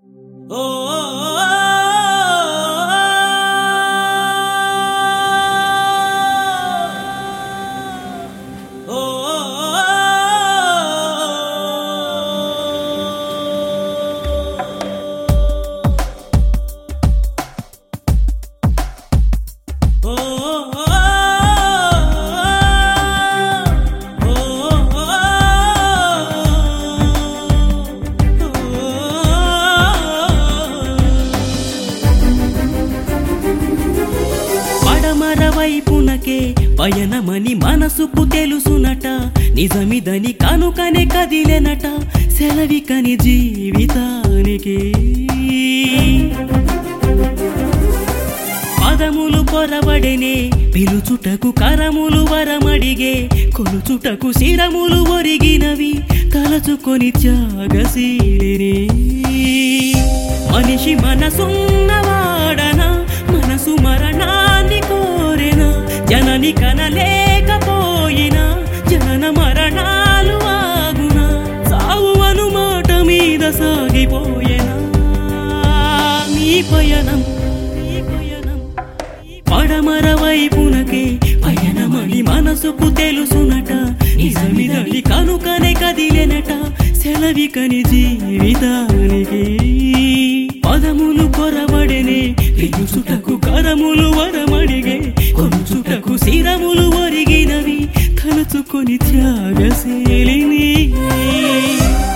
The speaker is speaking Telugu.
పడమర వైపునకే పయనమని మనసుకు తెలుసునట నిజమిదని కనుకనే కదిలెనట సెలవికని జీవితానికి పదములు పొరబడెనే పిలుచుటకు కరములు వరమడిగే కొలుచుటకు శిరములు ఒరిగినవి తలచుకొని త్యాగశీలిని మనిషి మనసున్నవాడన మనసు మరణాన్ని కోరెన జనని కనలేకపోయినా జనన మరణాలు ఆగునా సావు అను మాట మీద సాగిపోయేనా నీ పయనం నీ పయనం పడమర వైపునకే పయనమని మనసుకు తెలుసునట నిజమిదని కనుకనే కదిలెనట సెలవికని జీవితానికి పదములు కొరబడెనే పిలుచుటకు కరములు వరమడిగే కొలుచుటకు శిరములు ఒరిగినవి తలుచుకొని త్యాగశీలిని